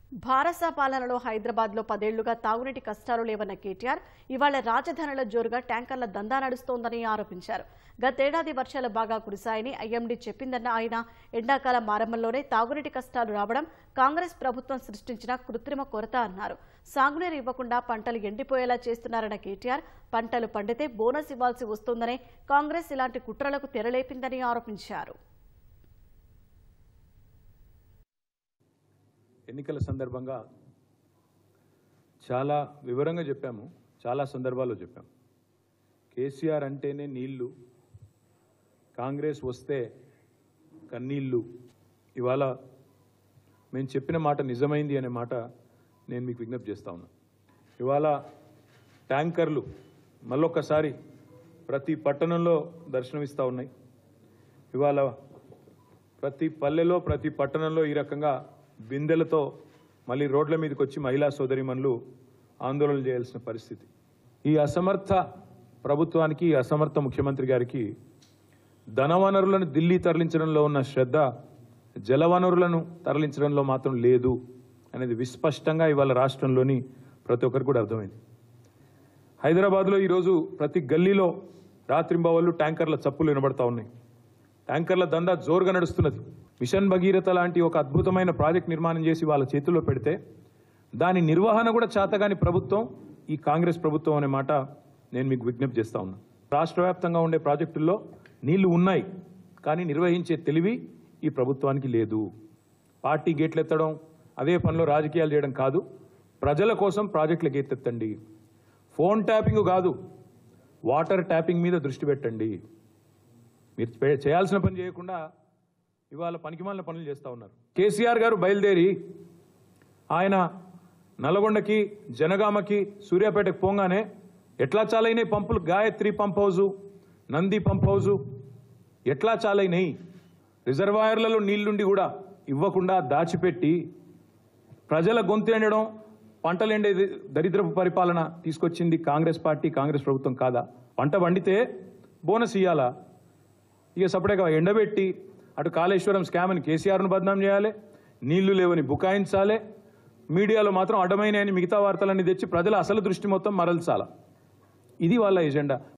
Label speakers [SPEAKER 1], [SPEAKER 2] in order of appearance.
[SPEAKER 1] భారస పాలనలో హైదరాబాద్ లో పదేళ్లుగా తాగునీటి కష్టాలు లేవన్న కేటీఆర్ ఇవాళ రాజధానిలో జోరుగా ట్యాంకర్ల దందా నడుస్తోందని ఆరోపించారు గతేడాది వర్షాలు బాగా కురిశాయని ఐఎండీ చెప్పిందన్న ఆయన ఎండాకాలం ఆరంభంలోనే తాగునీటి కష్టాలు రావడం కాంగ్రెస్ ప్రభుత్వం సృష్టించిన కృత్రిమ కొరత అన్నారు సాగునీరు ఇవ్వకుండా పంటలు ఎండిపోయేలా చేస్తున్నారన్న కేటీఆర్ పంటలు పండితే బోనస్ ఇవ్వాల్సి వస్తోందనే కాంగ్రెస్ ఇలాంటి కుట్రలకు తెరలేపిందని ఆరోపించారు
[SPEAKER 2] ఎన్నికల సందర్భంగా చాలా వివరంగా చెప్పాము చాలా సందర్భాల్లో చెప్పాము కేసీఆర్ అంటేనే నీళ్లు కాంగ్రెస్ వస్తే కన్నీళ్ళు ఇవాళ మేము చెప్పిన మాట నిజమైంది అనే మాట నేను మీకు విజ్ఞప్తి చేస్తా ఉన్నా ఇవాళ ట్యాంకర్లు మళ్ళొక్కసారి ప్రతి పట్టణంలో దర్శనమిస్తూ ఉన్నాయి ఇవాళ ప్రతి పల్లెలో ప్రతి పట్టణంలో ఈ రకంగా బిందెలతో మళ్ళీ రోడ్ల మీదకి వచ్చి మహిళా సోదరిమణులు ఆందోళన చేయాల్సిన పరిస్థితి ఈ అసమర్థ ప్రభుత్వానికి ఈ అసమర్థ ముఖ్యమంత్రి గారికి ధనవనరులను ఢిల్లీ తరలించడంలో ఉన్న శ్రద్ధ జలవనరులను తరలించడంలో మాత్రం లేదు అనేది విస్పష్టంగా ఇవాళ రాష్ట్రంలోని ప్రతి ఒక్కరికి కూడా అర్థమైంది హైదరాబాద్లో ఈరోజు ప్రతి గల్లీలో రాత్రింబవళ్ళు ట్యాంకర్ల చప్పులు వినబడతా ఉన్నాయి ట్యాంకర్ల దందా జోరుగా నడుస్తున్నది మిషన్ భగీరథ లాంటి ఒక అద్భుతమైన ప్రాజెక్ట్ నిర్మాణం చేసి వాళ్ళ చేతుల్లో పెడితే దాని నిర్వహణ కూడా చేతగాని ప్రభుత్వం ఈ కాంగ్రెస్ ప్రభుత్వం అనే మాట నేను మీకు విజ్ఞప్తి చేస్తా ఉన్నా రాష్ట్ర వ్యాప్తంగా ఉండే ప్రాజెక్టుల్లో నీళ్లు ఉన్నాయి కానీ నిర్వహించే తెలివి ఈ ప్రభుత్వానికి లేదు పార్టీ గేట్లు ఎత్తడం అదే పనిలో రాజకీయాలు చేయడం కాదు ప్రజల కోసం ప్రాజెక్టుల గేట్లెత్తండి ఫోన్ ట్యాపింగ్ కాదు వాటర్ ట్యాపింగ్ మీద దృష్టి పెట్టండి మీరు చే- చేయాల్సిన పని చేయకుండా ఇవాళ పనికిమాలిన పనులు చేస్తూ ఉన్నారు కేసీఆర్ గారు బయలుదేరి ఆయన నల్గొండకి జనగామకి సూర్యాపేటకి పోగానే ఎట్లా చాలైనాయి పంపులు Gayatri pump house Nandi pump house ఎట్లా చాలైనాయి రిజర్వాయర్లలో నీళ్లుండి కూడా ఇవ్వకుండా దాచిపెట్టి ప్రజల గొంతు ఎండడం పంటలు ఎండే దరిద్రపు పరిపాలన తీసుకొచ్చింది కాంగ్రెస్ పార్టీ కాంగ్రెస్ ప్రభుత్వం కాదా పంట పండితే బోనస్ ఇయ్యాలా ఇక సపరేట్గా ఎండబెట్టి అటు కాళేశ్వరం స్కామ్ అని కేసీఆర్ను బదనాం చేయాలి నీళ్లు లేవని బుకాయించాలి మీడియాలో మాత్రం అడ్డమైనాయని మిగతా వార్తలన్నీ తెచ్చి ప్రజల అసలు దృష్టి మొత్తం మరల్చాల ఇది వాళ్ళ ఎజెండా